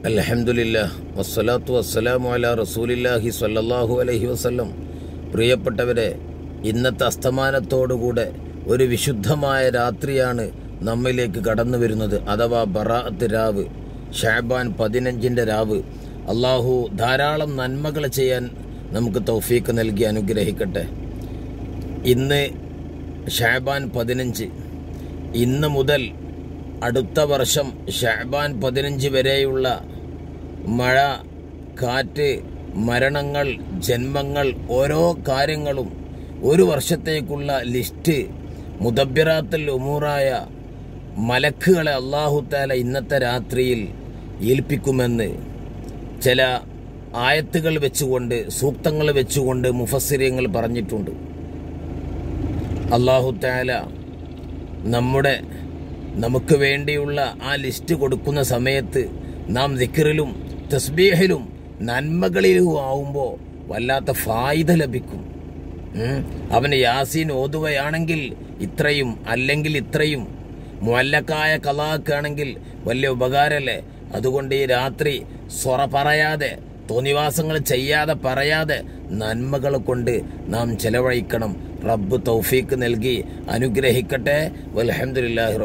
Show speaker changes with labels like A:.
A: അലഹമുല്ല വസ്സലാത്തു വസ്സലാമു അല റസൂലില്ലാഹി സ്വല്ലല്ലാഹു അലൈഹി വസല്ലം പ്രിയപ്പെട്ടവരെ ഇന്നത്തെ അസ്തമാനത്തോടുകൂടെ ഒരു വിശുദ്ധമായ രാത്രിയാണ് നമ്മിലേക്ക് കടന്നു വരുന്നത് അഥവാ ബറാഅത്ത് രാവ് ഷാബാൻ പതിനഞ്ചിൻ്റെ രാവ് അള്ളാഹു ധാരാളം നന്മകൾ ചെയ്യാൻ നമുക്ക് തൗഫീക്ക് നൽകി അനുഗ്രഹിക്കട്ടെ ഇന്ന് ഷാബാൻ പതിനഞ്ച് ഇന്ന് മുതൽ അടുത്ത വർഷം ഷാബാൻ പതിനഞ്ച് വരെയുള്ള മഴ കാറ്റ് മരണങ്ങൾ ജന്മങ്ങൾ ഓരോ കാര്യങ്ങളും ഒരു വർഷത്തേക്കുള്ള ലിസ്റ്റ് മുദബിറാത്തൽ ഉമൂറായ മലക്കുകളെ അള്ളാഹുത്താല ഇന്നത്തെ രാത്രിയിൽ ഏൽപ്പിക്കുമെന്ന് ചില ആയത്തുകൾ വെച്ചുകൊണ്ട് സൂക്തങ്ങൾ വെച്ചുകൊണ്ട് മുഫസ്സിര്യങ്ങൾ പറഞ്ഞിട്ടുണ്ട് അള്ളാഹുത്താല നമ്മുടെ നമുക്ക് വേണ്ടിയുള്ള ആ ലിസ്റ്റ് കൊടുക്കുന്ന സമയത്ത് നാം ദിക്കറിലും തസ്ബീഹിലും നന്മകളിലും ആവുമ്പോൾ വല്ലാത്ത ഫായിദ ലഭിക്കും ഉം. അവന് യാസീൻ ഓതുകയാണെങ്കിൽ ഇത്രയും അല്ലെങ്കിൽ ഇത്രയും മുല്ലക്കായ കലാക്കാണെങ്കിൽ വലിയ ഉപകാരമല്ലേ അതുകൊണ്ട് ഈ രാത്രി സൊറ പറയാതെ തോന്നിവാസങ്ങൾ ചെയ്യാതെ പറയാതെ നന്മകൾ കൊണ്ട് നാം ചെലവഴിക്കണം റബ്ബ് തൗഫീക്ക് നൽകി അനുഗ്രഹിക്കട്ടെ വലഹമുല്ലാഹി